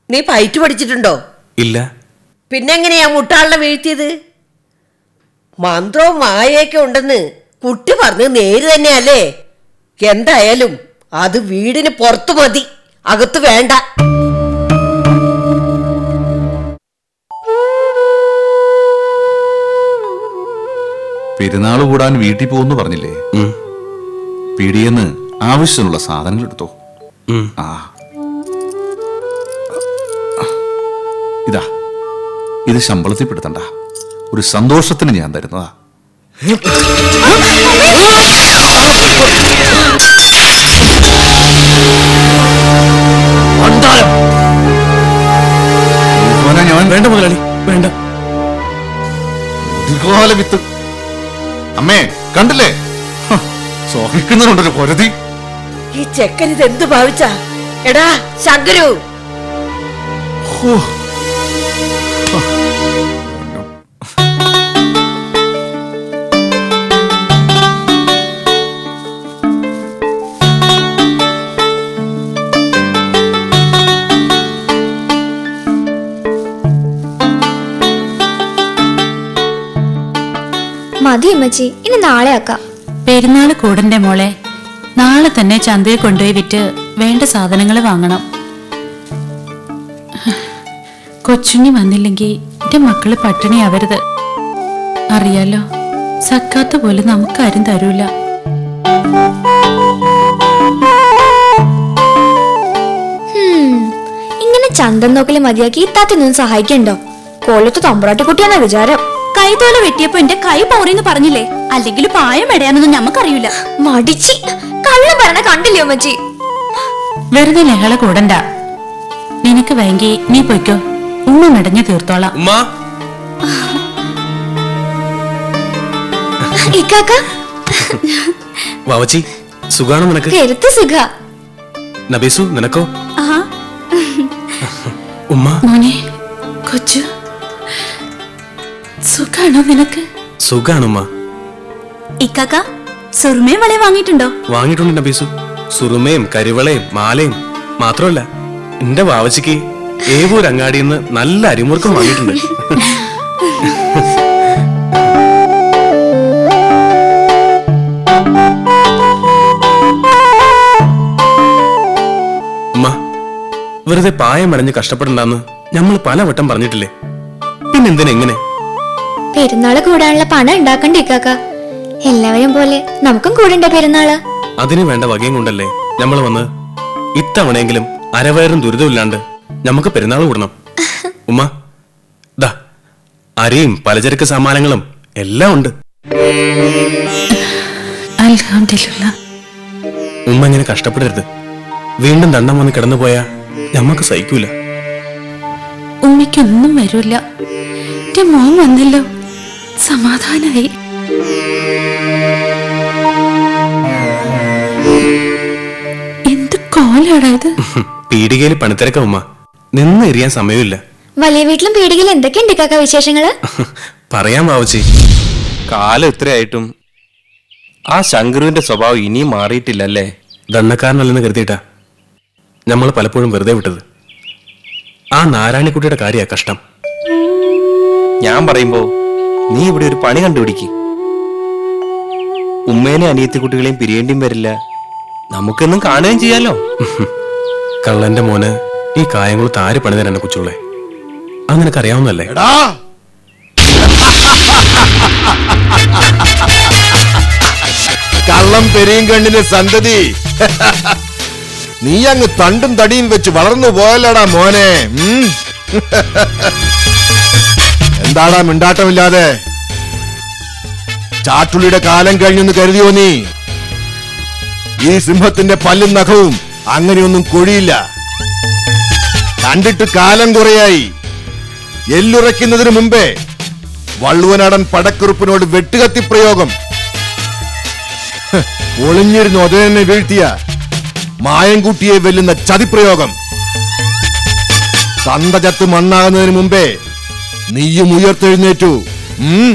നീ പയറ്റ് പഠിച്ചിട്ടുണ്ടോ ഇല്ല പിന്നെങ്ങനെയാ മുട്ടാളിനെ വീഴ്ത്തിയത് മന്ത്രവും മായയൊക്കെ ഉണ്ടെന്ന് കുട്ടി പറഞ്ഞ് നേര് തന്നെയല്ലേ എന്തായാലും അത് വീടിന് പുറത്തു മതി അകത്ത് വേണ്ട പെരുന്നാൾ കൂടാൻ വീട്ടിൽ പോകുന്നു പറഞ്ഞില്ലേ ഉം, പീടിയെന്ന് ആവശ്യമുള്ള സാധനങ്ങൾ എടുത്തോ ഉം. ആ ഇതാ ഇത് ശമ്പളത്തിൽ പെടുത്തണ്ട ഒരു സന്തോഷത്തിന് ഞാൻ തരുന്നതാ മോനെ ഞാൻ വേണ്ട മുതലാളി വേണ്ട ദീർഘകാല വിത്ത് അമ്മേ കണ്ടില്ലേ ഹ, സഹിക്കുന്നതിനുണ്ടൊരു പൊരുതി ഈ ചെക്കൻ ഇത് എന്ത് ഭാവിച്ചാ എടാ ശങ്കരു ഹോ. മതി അമ്മച്ചി ഇനി നാളെ ആക്കാം പെരുന്നാൾ കൂടന്റെ മോളെ നാളെ തന്നെ ചന്തയിൽ കൊണ്ടുപോയി വിറ്റ് വേണ്ട സാധനങ്ങൾ വാങ്ങണം കൊച്ചുണ്ണി വന്നില്ലെങ്കിൽ എന്റെ മക്കള് പട്ടിണിയാവരുത് അറിയാലോ സക്കാത്ത പോലെ നമുക്കാരും തരൂല ഹും, ഇങ്ങനെ ചന്തം നോക്കല് മതിയാക്കി ഇത്താത്തിനൊന്നും സഹായിക്കണ്ടോ കൊല്ലത്ത് തമ്പ്രാട്ടിക്കുട്ടിയാന്ന വിചാരം കൈതോല വെട്ടിയപ്പോ എന്റെ കൈ പോറിന്ന് പറഞ്ഞില്ലേ അല്ലെങ്കിൽ പായം എടയാനൊന്നും ഞമ്മക്കറിയില്ല മടിച്ചി കള്ളം പറഞ്ഞ കണ്ടില്ലേ അമ്മച്ചി വെറുതെ ലഹള കൂടണ്ട നിനക്ക് വേങ്കി നീ പൊയ്ക്കോ ഉമ്മ മെടഞ്ഞു തീർത്തോളാം ഉമ്മ ഇക്കാക്ക വാവച്ചി സുഖാണോ നിനക്ക് കരുത്ത് സുഖ നബീസു നിനക്കോ ആ ഉമ്മ മോനെ കൊച്ചു സുഖാണോ നിനക്ക് സുഖാണുമ്മ ഇക്കാക്ക സുറുമയും വളയും വാങ്ങിയിട്ടുണ്ടോ വാങ്ങിയിട്ടുണ്ട് നബീസു സുറുമയും കരിവളയും മാലയും മാത്രമല്ല എന്റെ വാവച്ചിക്ക് ഏവൂർ അങ്ങാടിയിൽ നിന്ന് നല്ല അരിമുറുക്കം വാങ്ങിയിട്ടുണ്ട് ഉമ്മ വെറുതെ പായം അടഞ്ഞ് കഷ്ടപ്പെടണ്ടെന്ന് നമ്മൾ പലവട്ടം പറഞ്ഞിട്ടില്ലേ പിന്നെന്തിനാ എങ്ങനെ പെരുന്നാള് കൂടാനുള്ള പണം ഉണ്ടാക്കണ്ടേ ഇക്കാക്ക എല്ലാവരും പോലെ നമുക്കും കൂടണ്ടേ പെരുന്നാള് അതിന് വേണ്ട വകയും കൊണ്ടല്ലേ നമ്മൾ വന്ന് ഇത്തവണയെങ്കിലും അരവയറും ദുരിതമില്ലാണ്ട് നമുക്ക് പെരുന്നാൾ കൂടണം ഉമ്മ ദാ അരിയും പലചരക്ക് സാമാനങ്ങളും എല്ലാം ഉണ്ട് അൽഹംദുലില്ല ഉമ്മ ഇങ്ങനെ കഷ്ടപ്പെടരുത് വീണ്ടും ദണ്ണം വന്ന് കിടന്നുപോയാ ഞമ്മക്ക് സഹിക്കൂല ഉമ്മയ്ക്കൊന്നും വരൂല എന്റെ മോൻ വന്നല്ലോ സമാധാനായി എന്ത് കോലാടാ ഇത് പീടികയിൽ പണിത്തിരക്ക ഉമ്മ നിന്ന് എറിയാൻ സമയമില്ല വലിയ വീട്ടിലും പീടികയിൽ എന്തൊക്കെയുണ്ട് ഇക്കാക്ക വിശേഷങ്ങള് പറയാൻ വാവച്ചി കാലം ഇത്രയായിട്ടും ആ ശങ്കറുവിന്റെ സ്വഭാവം ഇനിയും മാറിയിട്ടില്ലല്ലേ ദണ്ണക്കാരനല്ലെന്ന് കരുതിയിട്ടാ നമ്മൾ പലപ്പോഴും വെറുതെ വിട്ടത് ആ നാരായണിക്കുട്ടിയുടെ കാര്യ കഷ്ടം ഞാൻ പറയുമ്പോ നീ ഇവിടെ ഒരു പണി കണ്ടുപിടിക്ക് ഉമ്മേനെ അനിയത്തി കുട്ടികളെയും പിരിയേണ്ടിയും വരില്ല നമുക്കെന്നും കാണുകയും ചെയ്യാലോ കള്ളന്റെ മോന് ഈ കായങ്ങൾ താര് പണി തരാനെ കുച്ചുള്ളേ അത് നിനക്കറിയാവുന്നല്ലേ എടാ കള്ളം പെരിയും കണ്ണിന് സന്തതി നീ അങ്ങ് തണ്ടും തടിയും വെച്ച് വളർന്നു പോയല്ലടാ മോനെ ഉം. എന്താടാ മിണ്ടാട്ടമില്ലാതെ ചാട്ടുള്ളിയുടെ കാലം കഴിഞ്ഞെന്ന് കരുതിയോ നീ ഈ സിംഹത്തിന്റെ പല്ലും നഖവും അങ്ങനെയൊന്നും കൊഴിയില്ല കണ്ടിട്ട് കാലം കുറയായി എല്ലുറയ്ക്കുന്നതിന് മുമ്പേ വള്ളുവനാടൻ പടക്കുറുപ്പിനോട് വെട്ടുകത്തി പ്രയോഗം ഹ്, ഒളിഞ്ഞിരുന്ന് ഒതനെ വീഴ്ത്തിയ മായൻകുട്ടിയെ വെല്ലുന്ന ചതിപ്രയോഗം തന്ത ചത്ത് മണ്ണാകുന്നതിന് മുമ്പേ നീയും ഉയർത്തെഴുന്നേറ്റു ഉം?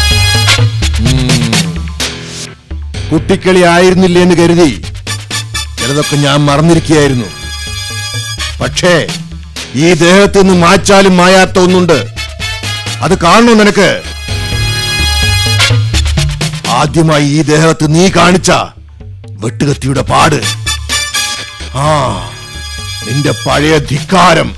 ഉം. കുട്ടിക്കളി ആയിരുന്നില്ലേ എന്ന് കരുതി ചിലതൊക്കെ ഞാൻ മറന്നിരിക്കുകയായിരുന്നു പക്ഷേ ഈ ദേഹത്ത് നിന്ന് മാച്ചാലും മായാത്ത ഒന്നുണ്ട് അത് കാണണോ നിനക്ക് ആദ്യമായി ഈ ദേഹത്ത് നീ കാണിച്ച വെട്ടുകത്തിയുടെ പാട് ആ നിന്റെ പഴയ ധിക്കാരം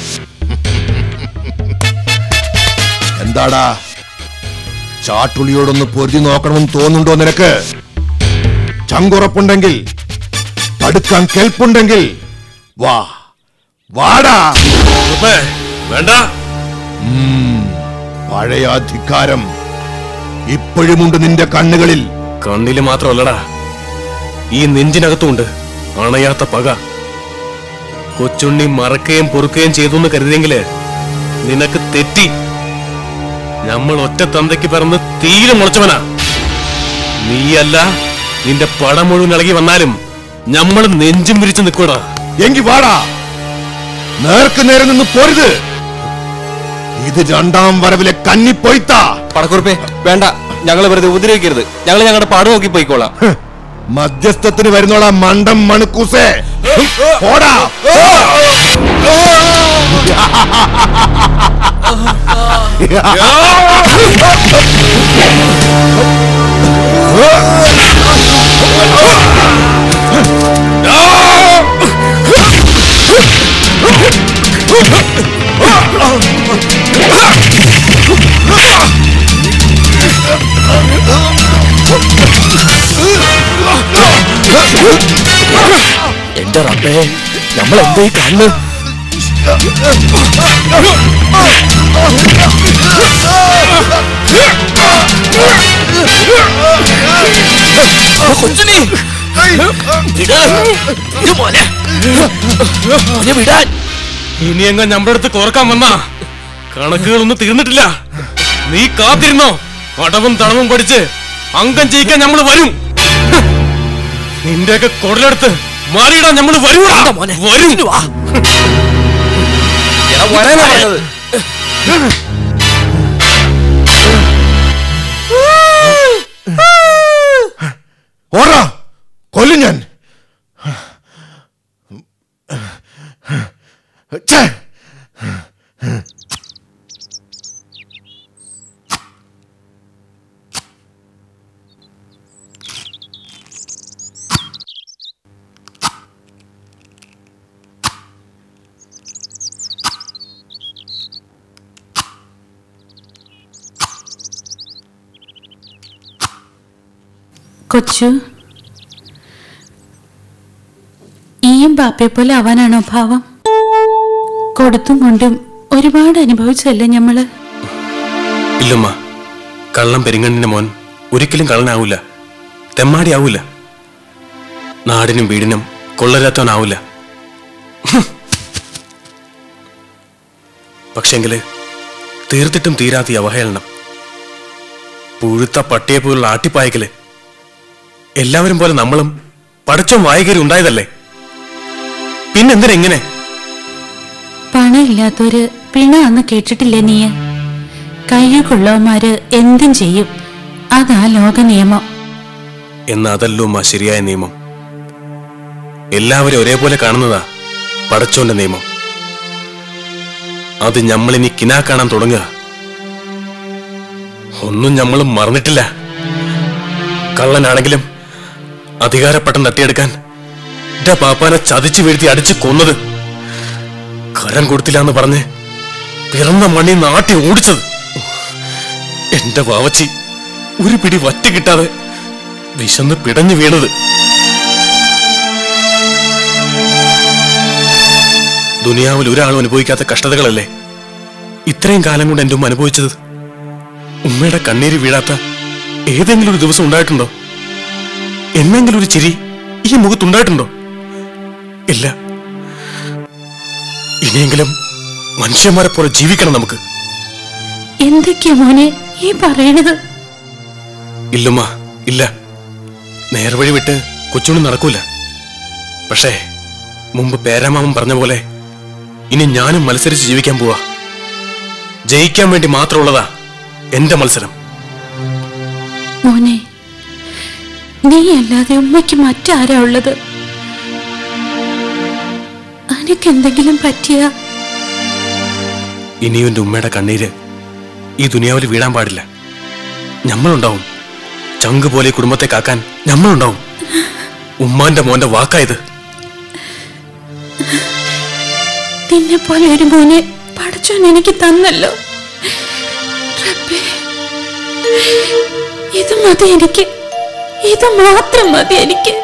എന്താടാ ചാട്ടുളിയോടൊന്ന് പൊരുതി നോക്കണമെന്ന് തോന്നുന്നുണ്ടോ നിനക്ക് ചങ്കുറപ്പുണ്ടെങ്കിൽ തടുക്കാൻ കെൽപ്പുണ്ടെങ്കിൽ വാ വാടാ ഉപ്പേ, വേണ്ട പഴയ അധികാരം ഇപ്പോഴുമുണ്ട് നിന്റെ കണ്ണുകളിൽ കണ്ണില് മാത്രമല്ലടാ ഈ നെഞ്ചിനകത്തുണ്ട് അണയാത്ത പക കൊച്ചുണ്ണി മറക്കുകയും പൊറുക്കുകയും ചെയ്തു എന്ന് കരുതിയെങ്കില് നിനക്ക് തെറ്റി നമ്മൾ ഒറ്റ തന്തയ്ക്ക് പിറന്ന് തീരെ മുളച്ചവനാ നീയല്ല നിന്റെ പടം മുഴുവൻ ഇളകി വന്നാലും നമ്മൾ നെഞ്ചും വിരിച്ച് നിൽക്കൂടാ എങ്കി വാടാ നേർക്ക് നേരെ നിന്ന് പോരുത് ഇത് രണ്ടാം വരവിലെ കന്നിപ്പൊയ്ത്ത പടക്കുറിപ്പേ വേണ്ട ഞങ്ങൾ വെറുതെ ഉപദ്രവിക്കരുത് ഞങ്ങൾ ഞങ്ങളുടെ പാട് നോക്കി പോയിക്കോളാം മധ്യസ്ഥത്തിന് വരുന്നോടാ മണ്ടം മണുക്കൂസേ പോടാ എന്റെ റബ്ബേ നമ്മൾ എന്തേ കണ്ണ് കൊച്ചുണ്ണി വിടാൻ ഇനി എങ്ങ നമ്മുടെ അടുത്ത് കോർക്കാൻ വന്നാ കണക്കുകളൊന്നും തീർന്നിട്ടില്ല നീ കാത്തിരുന്നോ അടവും തടവും പഠിച്ച് അംഗം ചെയ്യിക്കാൻ നമ്മൾ വരും ഹ്. നിന്റെയൊക്കെ കുടലെടുത്ത് മാറിയിടാൻ നമ്മൾ വരൂടാ വരും വരാനാ പറഞ്ഞത് ഓടാ കൊല്ലും ഞാൻ ഛേ! കൊച്ചു ഈയും ബാപ്പയെ പോലെ ആവാനാണോ ഭാവം കൊടുത്തും കൊണ്ടും ഒരുപാട് അനുഭവിച്ചല്ലേ ഞമ്മള് ഇല്ലമ്മ കള്ളം പെരിങ്ങണ്ണിന്റെ മോൻ ഒരിക്കലും കള്ളനാവൂല തെമ്മാടിയാവൂല നാടിനും വീടിനും കൊള്ളരാത്തവനാവൂല ഹും. പക്ഷെങ്കില് തീർത്തിട്ടും തീരാത്ത ഈ അവഹേളനം പുഴുത്ത പട്ടിയെ പോലുള്ള ആട്ടിപ്പായക്കല് എല്ലാവരും പോലെ നമ്മളും പടച്ചോം വായകരി ഉണ്ടായതല്ലേ പിന്നെന്തിനെങ്ങനെ പണം ഇല്ലാത്തൊരു പിണ അന്ന് കേട്ടിട്ടില്ലേ നീ കയ്യുകൊള്ളവന്മാര് എന്തും ചെയ്യും അതാ ലോക നിയമം എന്ന അതല്ലോ ആ ശരിയായ നിയമം എല്ലാവരും ഒരേപോലെ കാണുന്നതാ പടച്ചോന്റെ നിയമം അത് ഞമ്മളിനി കിനാ കാണാൻ തുടങ്ങുക ഒന്നും ഞമ്മളും മറന്നിട്ടില്ല കള്ളനാണെങ്കിലും അധികാരപ്പട്ടം തട്ടിയെടുക്കാൻ എന്റെ പാപ്പാനെ ചതിച്ചു വീഴ്ത്തി അടിച്ച് കൊന്നത് കരം കൊടുത്തില്ല എന്ന് പറഞ്ഞ് പിറന്ന മണ്ണി നാട്ടി ഓടിച്ചത് എന്റെ വാവച്ചി ഒരു പിടി വറ്റി കിട്ടാതെ വിശന്ന് പിടഞ്ഞു വീണത് ദുനിയാവിൽ ഒരാളും അനുഭവിക്കാത്ത കഷ്ടതകളല്ലേ ഇത്രയും കാലം കൊണ്ട് എന്റെ ഉമ്മ അനുഭവിച്ചത് ഉമ്മയുടെ കണ്ണീര് വീഴാത്ത ഏതെങ്കിലും ഒരു ദിവസം ഉണ്ടായിട്ടുണ്ടോ എന്നെങ്കിലും ഒരു ചിരി ഈ മുഖത്തുണ്ടായിട്ടുണ്ടോ ഇല്ല ഇനിയെങ്കിലും മനുഷ്യന്മാരെ പോലെ ജീവിക്കണം നമുക്ക് എന്തൊക്കെയാ മോനെ ഈ പറയണത് ഇല്ലുമ്മ ഇല്ല നേർവഴി വിട്ട് കൊച്ചുണ്ണി നടക്കൂല പക്ഷേ മുമ്പ് പേരാമാമൻ പറഞ്ഞ പോലെ ഇനി ഞാനും മത്സരിച്ച് ജീവിക്കാൻ പോവാ ജയിക്കാൻ വേണ്ടി മാത്രമുള്ളതാ എന്റെ മത്സരം മോനെ നീ അല്ലാതെ ഉമ്മയ്ക്ക് മറ്റാരാ ഉള്ളത് തനിക്ക് എന്തെങ്കിലും പറ്റിയ ഇനിയും എന്റെ ഉമ്മയുടെ കണ്ണീര് ഈ ദുനിയാവിൽ വീഴാൻ പാടില്ല ഞമ്മളുണ്ടാവും ചങ്ക് പോലെ ഈ കുടുംബത്തെ കാക്കാൻ ഞമ്മളുണ്ടാവും ഉമ്മാന്റെ മോന്റെ വാക്കായത് നിന്നെ പോലെ ഒരു മോനെ പഠിച്ചോൻ എനിക്ക് തന്നല്ലോ റബ്ബേ, ഇത് മതി എനിക്ക് ഇത് മാത്രം മതി എനിക്ക്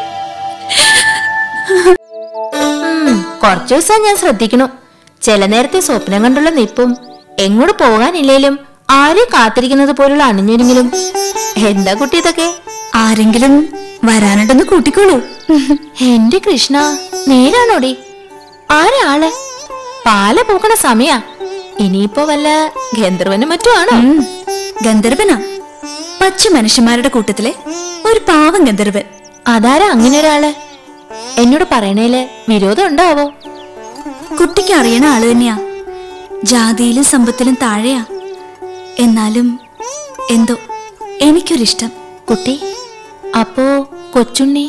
കുറച്ചു ദിവസം ഞാൻ ശ്രദ്ധിക്കണു ചില നേരത്തെ സ്വപ്നം കണ്ടുള്ള നിപ്പും എങ്ങോട്ട് പോകാനില്ലേലും ആരെയും കാത്തിരിക്കുന്നത് പോലുള്ള അണിഞ്ഞൊരുങ്ങിലും എന്താ കുട്ടി ഇതൊക്കെ ആരെങ്കിലും വരാനുണ്ടെന്ന് കൂട്ടിക്കോളൂ എന്റെ കൃഷ്ണ നേരാണോടി ആരാള് പാല പൂക്കണ സമയാ ഇനിയിപ്പോ വല്ല ഗന്ധർവനും മറ്റും ആണോ ഉം, ഗന്ധർവനാ പച്ച മനുഷ്യന്മാരുടെ കൂട്ടത്തിലെ ഒരു പാവം ഗന്ധർവൻ അതാരാ അങ്ങനെ ഒരാള് എന്നോട് പറയണേല് വിരോധം ഉണ്ടാവോ കുട്ടിക്ക് അറിയണ ആള് തന്നെയാ ജാതിയിലും സമ്പത്തിലും താഴെയാ എന്നാലും എന്തോ എനിക്കൊരിഷ്ടം കുട്ടി അപ്പോ കൊച്ചുണ്ണി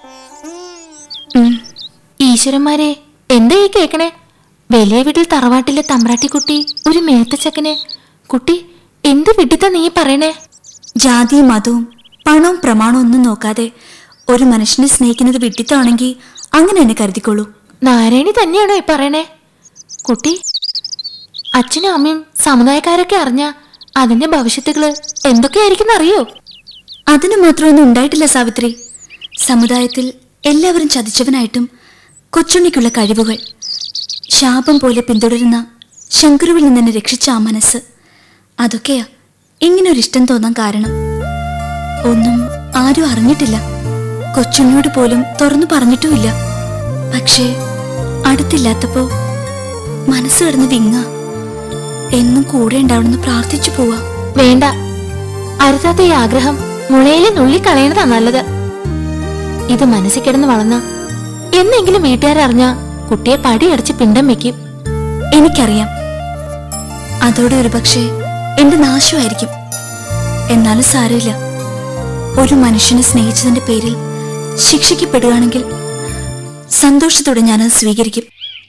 ഉം. ഈശ്വരന്മാരെ എന്താ ഈ കേക്കണേ വലിയ വീട്ടിൽ തറവാട്ടിലെ തമ്പ്രാട്ടിക്കുട്ടി ഒരു മേത്തച്ചക്കന് കുട്ടി എന്ത് വിഡിത്ത നീ പറയണേ ജാതിയും മതവും പണവും പ്രമാണവും ഒന്നും നോക്കാതെ ഒരു മനുഷ്യനെ സ്നേഹിക്കുന്നത് വിട്ടിത്താണെങ്കിൽ അങ്ങനെ തന്നെ കരുതിക്കോളൂ നാരായണി തന്നെയാണോ ഈ പറയണേ കുട്ടി അച്ഛനും അമ്മയും സമുദായക്കാരൊക്കെ അറിഞ്ഞ അതിന്റെ ഭവിഷ്യത്തുകള് എന്തൊക്കെയായിരിക്കും അറിയോ അതിന് മാത്രമൊന്നും ഉണ്ടായിട്ടില്ല സാവിത്രി സമുദായത്തിൽ എല്ലാവരും ചതിച്ചവനായിട്ടും കൊച്ചുണ്ണിക്കുള്ള കഴിവുകൾ ശാപം പോലെ പിന്തുടരുന്ന ശങ്കുരുവിൽ നിന്ന് എന്നെ രക്ഷിച്ച ആ മനസ്സ് അതൊക്കെയാ ഇങ്ങനെ ഒരു ഇഷ്ടം തോന്നാൻ കാരണം ഒന്നും ആരും അറിഞ്ഞിട്ടില്ല കൊച്ചുണ്ണിയോട് പോലും തുറന്നു പറഞ്ഞിട്ടുമില്ല പക്ഷേ അടുത്തില്ലാത്തപ്പോ മനസ്സ് കിടന്ന് വിങ്ങ എന്നും കൂടെ ഉണ്ടാവണമെന്ന് പ്രാർത്ഥിച്ചു പോവാ വേണ്ട അരുതാത്ത ഈ ആഗ്രഹം മുളയിലെ നുള്ളിക്കളയണതാ നല്ലത് ഇത് മനസ്സിൽ കിടന്ന് വളർന്ന എന്നെങ്കിലും വീട്ടുകാരറിഞ്ഞ കുട്ടിയെ പടിയടച്ച് പിണ്ടം വെക്കും എനിക്കറിയാം അതോടെ ഒരു പക്ഷേ എന്റെ നാശമായിരിക്കും എന്നാലും സാരമില്ല ഒരു മനുഷ്യനെ സ്നേഹിച്ചതിന്റെ പേരിൽ ശിക്ഷിക്കപ്പെടുകയാണെങ്കിൽ സന്തോഷത്തോടെ ഞാനത് സ്വീകരിക്കും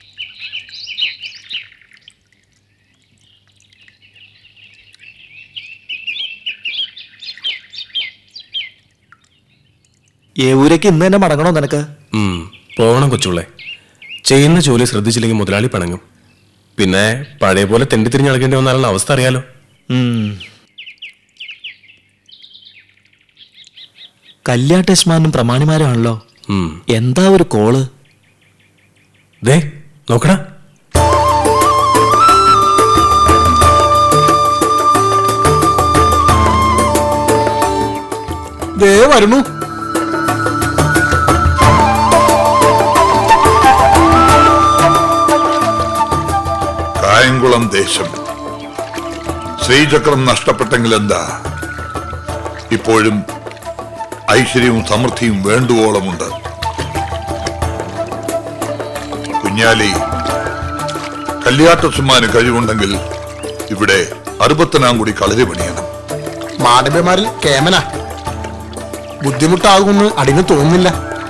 ഏവൂരേക്ക് ഇന്ന് തന്നെ മടങ്ങണോ നിനക്ക് ഉം, പോകണം കൊച്ചുള്ളേ ചെയ്യുന്ന ജോലി ശ്രദ്ധിച്ചില്ലെങ്കിൽ മുതലാളി പണങ്ങും പിന്നെ പഴയ പോലെ തെണ്ടി തിരിഞ്ഞ് നടക്കേണ്ടി വന്നാലുള്ള അവസ്ഥ അറിയാലോ ഉം. കല്യാട്ടേശ്മാനും പ്രമാണിമാരാണല്ലോ ഉം. എന്താ ഒരു കോള് ദേ നോക്കടാ ദേ വരണു കായംകുളം ദേശം ശ്രീചക്രം നഷ്ടപ്പെട്ടെങ്കിൽ എന്താ ഇപ്പോഴും ഐശ്വര്യവും സമൃദ്ധിയും വേണ്ടുവോളമുണ്ട് കുഞ്ഞാലി കല്യാട്ടസുമാന് കഴിവുണ്ടെങ്കിൽ ഇവിടെ അറുപത്തനാം കൂടി കളരി പണിയണം മാടമ്പ്യമാരിൽ കേമന ബുദ്ധിമുട്ടാകുമെന്ന് അടിന് തോന്നുന്നില്ല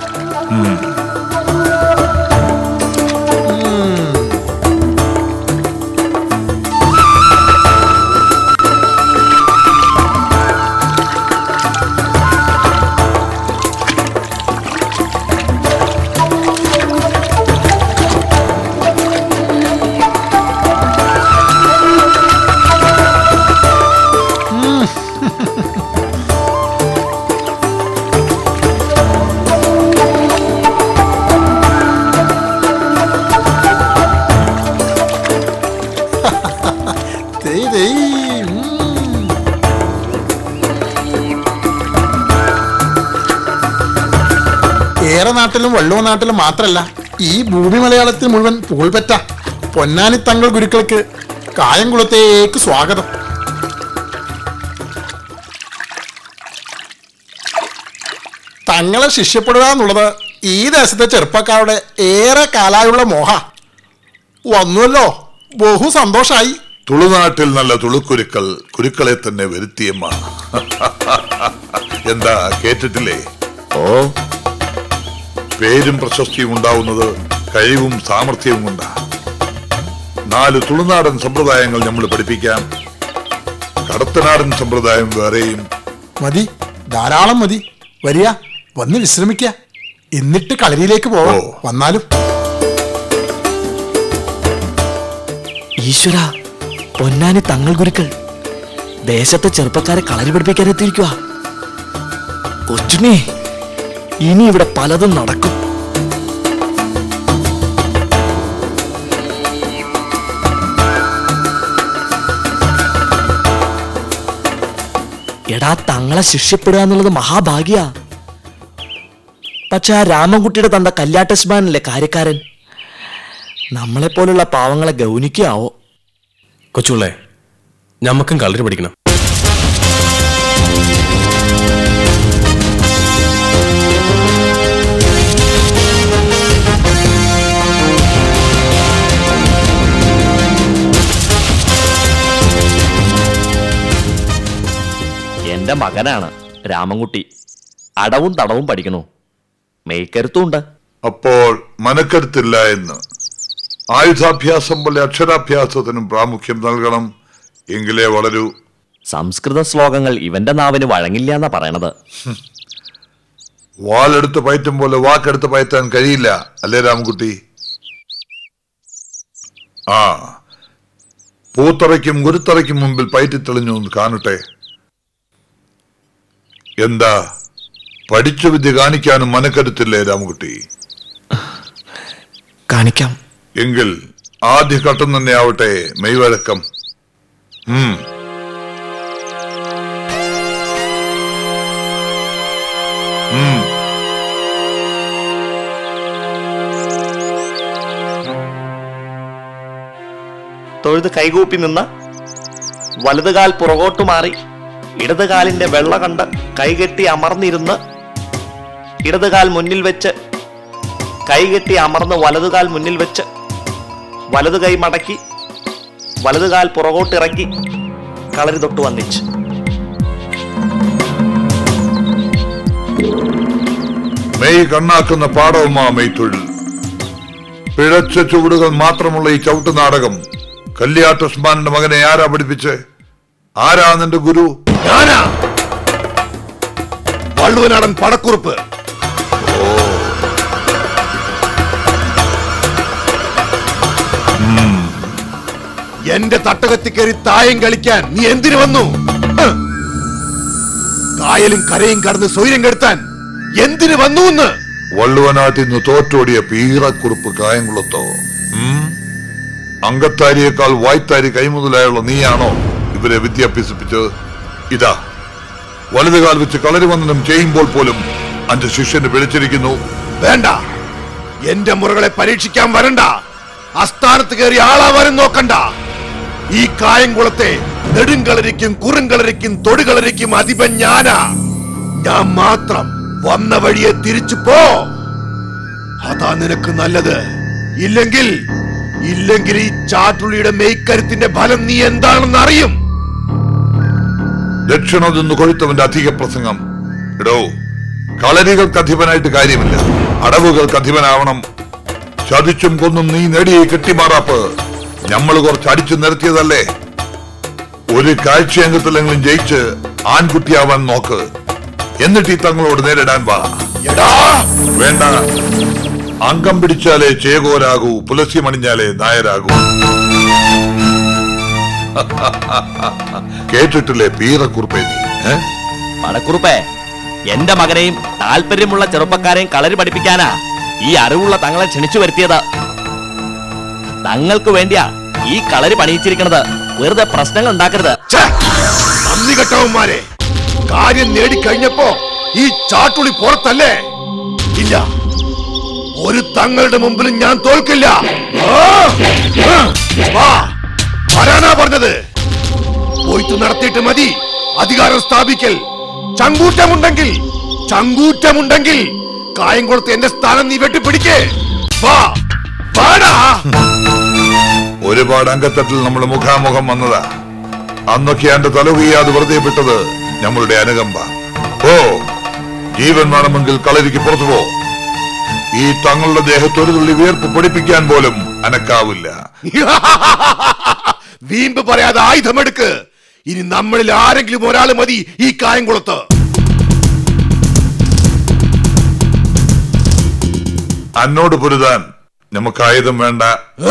ദേ, ദേ, ഉം. ഏറെ നാട്ടിലും വള്ളുവ നാട്ടിലും മാത്രല്ല ഈ ഭൂമി മലയാളത്തിൽ മുഴുവൻ പുകൾപെറ്റ പൊന്നാനി തങ്ങൾ ഗുരുക്കൾക്ക് കായംകുളത്തേക്ക് സ്വാഗതം തങ്ങളെ ശിഷ്യപ്പെടുക എന്നുള്ളത് ഈ ദേശത്തെ ചെറുപ്പക്കാരുടെ ഏറെ കാലായുള്ള മോഹ വന്നുവല്ലോ ബഹു സന്തോഷായി തുളുനാട്ടിൽ നല്ല തുളുക്കുരുക്കൾ കുരുക്കളെ തന്നെ വരുത്തിയമ്മ എന്താ കേട്ടിട്ടില്ലേ ഓ പേരും പ്രശസ്തിയും ഉണ്ടാവുന്നത് കഴിവും സാമർഥ്യവും കൊണ്ടാ നാല് തുളുനാടൻ സമ്പ്രദായങ്ങൾ നമ്മൾ പഠിപ്പിക്കാം കടത്തനാടൻ സമ്പ്രദായം വേറെയും മതി ധാരാളം മതി വരിക വന്ന് വിശ്രമിക്ക എന്നിട്ട് കളരിയിലേക്ക് പോവാം വന്നാലും ഈശ്വര പൊന്നാനി തങ്ങൾ ഗുരുക്കൾ ദേശത്തെ ചെറുപ്പക്കാരെ കളരി പഠിപ്പിക്കാൻ എത്തിയിരിക്കുക കൊച്ചുണ്ണി ഇനി ഇവിടെ പലതും നടക്കും എടാ തങ്ങളെ ശിഷ്യപ്പെടുക എന്നുള്ളത് മഹാഭാഗ്യ പക്ഷെ ആ രാമൻകുട്ടിയുടെ തந்த കല്യാട്ടസ്മാനല്ലേ കാര്യക്കാരൻ നമ്മളെപ്പോലുള്ള പാവങ്ങളെ ഗൗനിക്കാവോ കൊച്ചുള്ളേ ഞമ്മക്കും കളരി പഠിക്കണം എന്റെ മകനാണ് രാമൻകുട്ടി അടവും തടവും പഠിക്കണു മെയ്ക്കരുത്തും ഉണ്ട് അപ്പോൾ മനക്കരുത്തില്ല എന്ന് ആയുധാഭ്യാസം പോലെ അക്ഷരാഭ്യാസത്തിനും പ്രാമുഖ്യം നൽകണം എങ്കിലേ വളരൂ സംസ്കൃത ശ്ലോകങ്ങൾ ഇവന്റെ നാവിന് വഴങ്ങില്ല എന്നാ പറയണത് വാളെടുത്ത് പയറ്റും പോലെ വാക്കെടുത്ത് പയറ്റാൻ കഴിയില്ല അല്ലേ രാമൻകുട്ടി ആ പൂത്തറയ്ക്കും ഗുരുത്തറയ്ക്കും മുമ്പിൽ പയറ്റിത്തെളിഞ്ഞു എന്ന് കാണട്ടെ എന്താ പഠിച്ച വിദ്യ കാണിക്കാനും മനക്കരുത്തില്ലേ രാമൻകുട്ടി കാണിക്കാം എങ്കിൽ ആദ്യഘട്ടം തന്നെ ആവട്ടെ മെയ്വഴക്കം ഉം ഉം തൊഴുത് കൈകൂപ്പി നിന്ന് വലതുകാൽ പുറകോട്ടു മാറി ഇടതുകാലിന്റെ വെള്ള കണ്ട് കൈകെട്ടി അമർന്നിരുന്ന് ഇടതുകാൽ മുന്നിൽ വെച്ച് കൈകെട്ടി അമർന്ന് വലതുകാൽ മുന്നിൽ വെച്ച് വലതു കൈ മടക്കി വലതുകാൽ പുറകോട്ടിറക്കി കളരി തൊട്ട് വന്നിച്ച് മെയ് കണ്ണാക്കുന്ന പാടവുമാ മെയ് തൊഴിൽ പിഴച്ച ചുവടുകൾ മാത്രമുള്ള ഈ ചവിട്ട് നാടകം കല്യാട്ടുസ്മാന്റെ മകനെ ആരാ പഠിപ്പിച്ച് ആരാ നിന്റെ ഗുരു ഞാനാ വള്ളുവനാടൻ പടക്കുറുപ്പ് എന്റെ തട്ടകത്തി കയറി തായം കളിക്കാൻ നീ എന്തിനു വന്നു ഹ്! കായലും കരയും കടന്ന് സ്വൈര്യം കെടുത്താൻ എന്തിനു വന്നു എന്ന് വള്ളുവനാട്ടിൽ നിന്ന് തോറ്റോടിയ പീറക്കുറുപ്പ് കായംകുളത്തോ ഉം? അങ്കത്താരിയേക്കാൾ വായ്ത്താരി കൈമുതലായുള്ള നീയാണോ ഇവരെ വിദ്യ അഭ്യസിപ്പിച്ചത് ഇതാ വലതുകാൽ വെച്ച് കളരി വന്ദനം ചെയ്യുമ്പോൾ പോലും അന്റെ ശിഷ്യന് പിടിച്ചിരിക്കുന്നു വേണ്ട എന്റെ മുറകളെ പരീക്ഷിക്കാൻ വരണ്ട അസ്ഥാനത്ത് കയറി ആളാവാനും നോക്കണ്ട ഈ കായംകുളത്തെ നെടുങ്കളരിക്കും കുറുങ്കളരിക്കും തൊടുകളരിക്കും അധിപൻ ഞാനാ ഞാൻ മാത്രം വന്ന വഴിയെ തിരിച്ചു പോ അതാ നിനക്ക് നല്ലത് ഇല്ലെങ്കിൽ ഇല്ലെങ്കിൽ ഈ ചാട്ടുള്ളിയുടെ മെയ്ക്കരുത്തിന്റെ ഫലം നീ എന്താണെന്ന് അറിയും ദക്ഷിണ നിന്ന് കൊഴുത്തവന്റെ അധിക പ്രസംഗം എടോ കളരികൾക്ക് അധിപനായിട്ട് കാര്യമില്ല അടവുകൾക്ക് അധിപനാവണം ചതിച്ചും കൊന്നും നീ നേടിയ കെട്ടിമാറാപ്പ് നമ്മൾ കുറച്ച് അടിച്ചു നിരത്തിയതല്ലേ ഒരു കാഴ്ചയംഗത്തിലെങ്കിലും ജയിച്ച് ആൺകുട്ടിയാവാൻ നോക്ക് എന്നിട്ട് ഈ തങ്ങളോട് നേരിടാൻ വാ വേണ്ട അംഗം പിടിച്ചാലേ ചേകോരാകൂ പുലസ്യമണിഞ്ഞാലേ നായരാകൂ കേട്ടിട്ടില്ലേ പീറക്കുറുപ്പേ നീ ഏ? പടക്കുറുപ്പേ എന്റെ മകനെയും താല്പര്യമുള്ള ചെറുപ്പക്കാരെയും കളരി പഠിപ്പിക്കാനാ ഈ അറിവുള്ള തങ്ങളെ ക്ഷണിച്ചു വരുത്തിയത് തങ്ങൾക്ക് വേണ്ടിയാ ഈ കളരി പണിയിച്ചിരിക്കണത് വെറുതെ പ്രശ്നങ്ങൾ ഉണ്ടാക്കരുത് നന്ദി കെട്ടവന്മാരെ കാര്യം നേടിക്കഴിഞ്ഞപ്പോ ഈ ചാട്ടുളി പുറത്തല്ലേ ഇല്ല ഒരു തങ്ങളുടെ മുമ്പിലും ഞാൻ തോൽക്കില്ല ആ! ആ! വാ! വരാനാ പറഞ്ഞത് പോയിട്ട് നടത്തിയിട്ട് മതി അധികാരം സ്ഥാപിക്കൽ ചങ്കൂറ്റമുണ്ടെങ്കിൽ ചങ്കൂറ്റമുണ്ടെങ്കിൽ കായംകുളത്ത് എന്റെ സ്ഥാനം നീ വെട്ടിപ്പിടിക്കേ വാ വാടാ ഒരുപാട് അങ്കത്തട്ടിൽ നമ്മൾ മുഖാമുഖം വന്നതാ അന്നൊക്കെ എന്റെ തലകുയ്യാതെ വെറുതെ വിട്ടത് നമ്മളുടെ അനുകമ്പ ഓ ജീവൻ വേണമെങ്കിൽ കളരിക്ക് പുറത്തു പോ ഈ തങ്ങളുടെ ദേഹത്ത് ഒരു തുള്ളി വിയർപ്പ് പഠിപ്പിക്കാൻ പോലും അനക്കാവില്ല വീമ്പ് പറയാതെ ആയുധമെടുക്ക് ഇനി നമ്മളിൽ ആരെങ്കിലും ഒരാൾ മതി ഈ കായംകുളത്ത് അന്നോട് പൊരുതാൻ നമുക്ക് ആയുധം വേണ്ട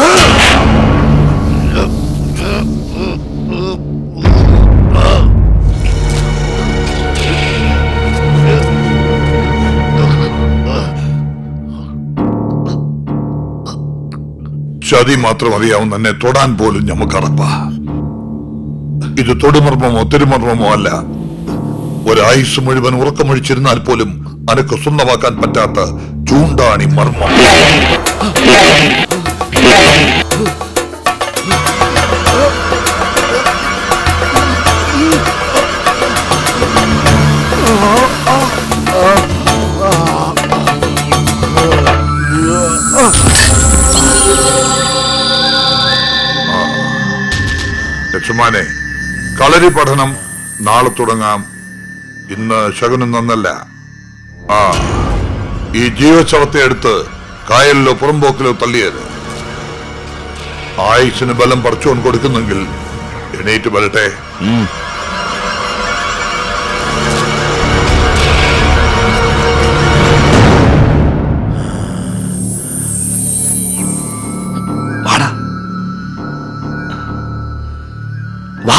ചതി മാത്രം അറിയാവുന്ന എന്നെ തൊടാൻ പോലും നമുക്ക് അറപ്പാ ഇത് തൊടുമർമ്മമോ തിരുമർമ്മമോ അല്ല ഒരായുസ് മുഴുവൻ ഉറക്കമൊഴിച്ചിരുന്നാൽ പോലും അനക്ക് സ്വന്തമാക്കാൻ പറ്റാത്ത ചൂണ്ടാണി മർമ്മം ലക്ഷ്മാനെ കളരി പഠനം നാളെ തുടങ്ങാം ഇന്ന് ശകുനം നന്നല്ല ആ ഈ ജീവശവത്തെ എടുത്ത് കായലിലോ പുറമ്പോക്കിലോ തള്ളിയത് ആയുഷിന് ബലം പറിച്ചോൺ കൊടുക്കുന്നെങ്കിൽ എണീറ്റ് വരട്ടെ വാ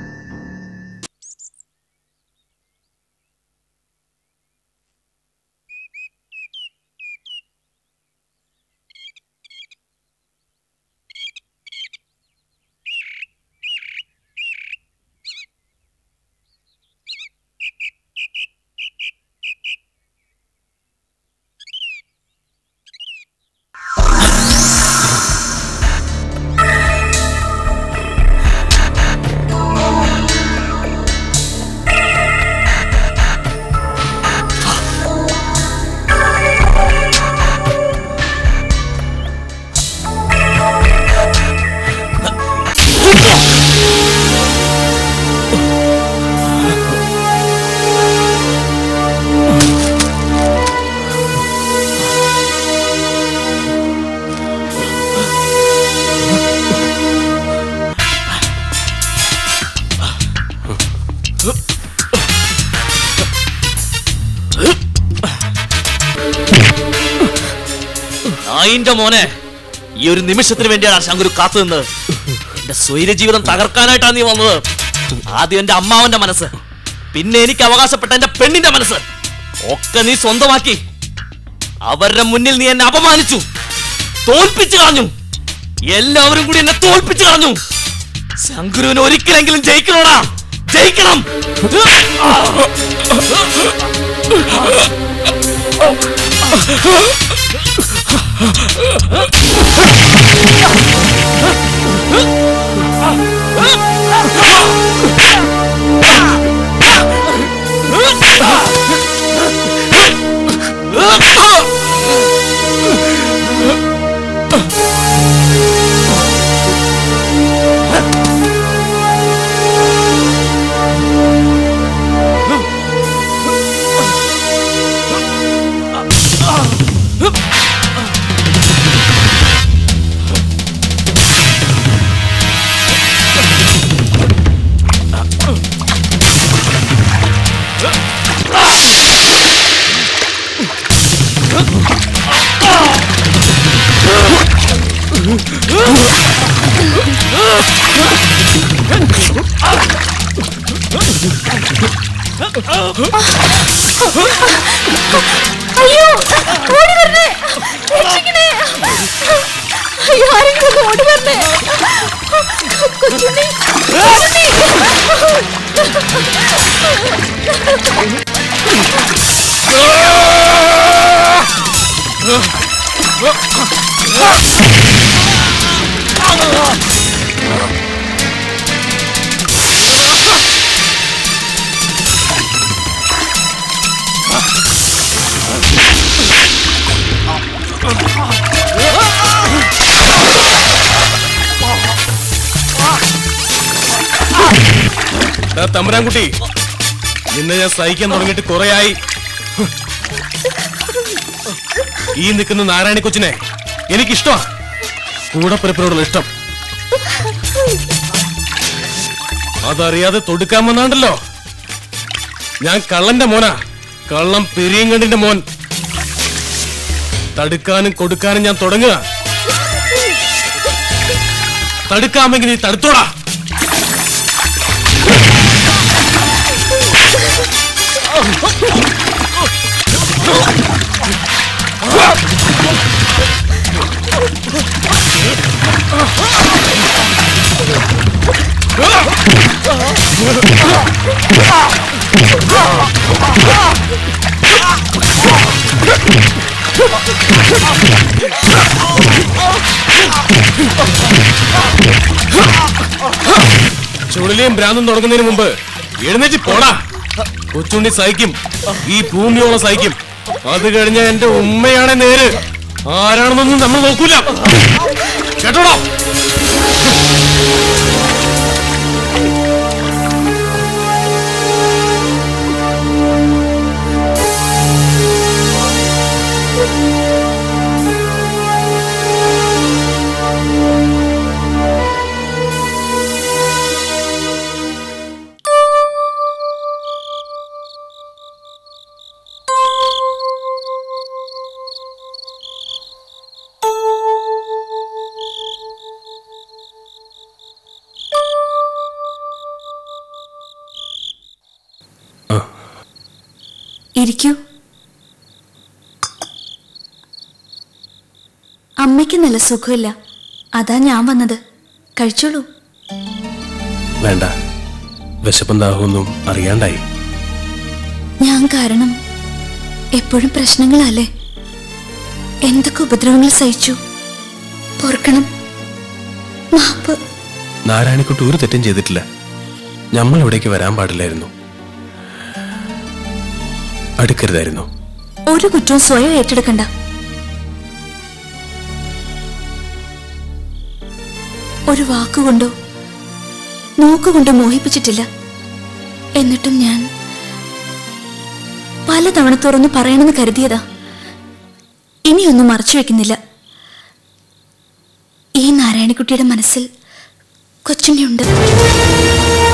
നായിന്റെ മോനെ ഈ ഒരു നിമിഷത്തിന് വേണ്ടിയാണ് ആ ശങ്കുരു കാത്തു നിന്നത് എന്റെ സ്വൈര ജീവിതം തകർക്കാനായിട്ടാണ് നീ വന്നത് ആദ്യം എന്റെ അമ്മാവന്റെ മനസ്സ് പിന്നെ എനിക്ക് അവകാശപ്പെട്ട എന്റെ പെണ്ണിന്റെ മനസ്സ് ഒക്കെ നീ സ്വന്തമാക്കി അവരുടെ മുന്നിൽ നീ എന്നെ അപമാനിച്ചു തോൽപ്പിച്ചു കളഞ്ഞു എല്ലാവരും കൂടി എന്നെ തോൽപ്പിച്ചു കളഞ്ഞു ശങ്കുരുവിന് ഒരിക്കലെങ്കിലും ജയിക്കണോടാ ജയിക്കണം അയ്യോ ഓടി വരണേ രക്ഷിക്കണേ അയ്യോ ആരെങ്കിലും ഒന്ന് ഓടി വരണേ കൊച്ചുണ്ണി കൊച്ചുണ്ണി ദാ തമ്പുരാൻകുട്ടി നിന്നെ ഞാൻ സഹിക്കാൻ തുടങ്ങിയിട്ട് കുറെയായി ഈ നിൽക്കുന്ന നാരായണി കൊച്ചിനെ എനിക്കിഷ്ടമാ കൂടപ്പിറപ്പിനോടുള്ള ഇഷ്ടം അതറിയാതെ തൊടുക്കാൻ വന്നാണ്ടല്ലോ ഞാൻ കള്ളന്റെ മോനാ കള്ളം പെരിയങ്കണ്ടിന്റെ മോൻ തടുക്കാനും കൊടുക്കാനും ഞാൻ തുടങ്ങുക തടുക്കാമെങ്കിൽ നീ തടുത്തോടാ ചുഴലിയും ഭ്രാന്തും തുടങ്ങുന്നതിന് മുമ്പ് എഴുന്നേറ്റ് പോടാ കൊച്ചുണ്ണി സഹിക്കും ഈ ഭൂമിയോളം സഹിക്കും അത് കഴിഞ്ഞ എന്റെ ഉമ്മയാണ് നേര് ആരാണെന്നൊന്നും നമ്മൾ നോക്കൂല കേട്ടോടാ ഇരിക്കൂ അമ്മയ്ക്ക് നല്ല സുഖമില്ല അതാ ഞാൻ വന്നത് കഴിച്ചോളൂ വേണ്ട വിശപ്പും ദാഹമൊന്നും അറിയാണ്ടായി ഞാൻ കാരണം എപ്പോഴും പ്രശ്നങ്ങളല്ലേ എന്തൊക്കെ ഉപദ്രവങ്ങൾ സഹിച്ചു പൊറുക്കണം മാപ്പ് നാരായണിക്കുട്ടി ഒരു തെറ്റും ചെയ്തിട്ടില്ല നമ്മൾ ഇവിടേക്ക് വരാൻ പാടില്ലായിരുന്നു അടുക്കരുതായിരുന്നു ഒരു കുറ്റവും സ്വയം ഏറ്റെടുക്കണ്ട ഒരു വാക്കുകൊണ്ടോ നോക്കുകൊണ്ടോ മോഹിപ്പിച്ചിട്ടില്ല എന്നിട്ടും ഞാൻ പലതവണ തുറന്നു പറയണമെന്ന് കരുതിയതാ ഇനിയൊന്നും മറച്ചു വെക്കുന്നില്ല ഈ നാരായണിക്കുട്ടിയുടെ മനസ്സിൽ കൊച്ചുണ്ണിയുണ്ട്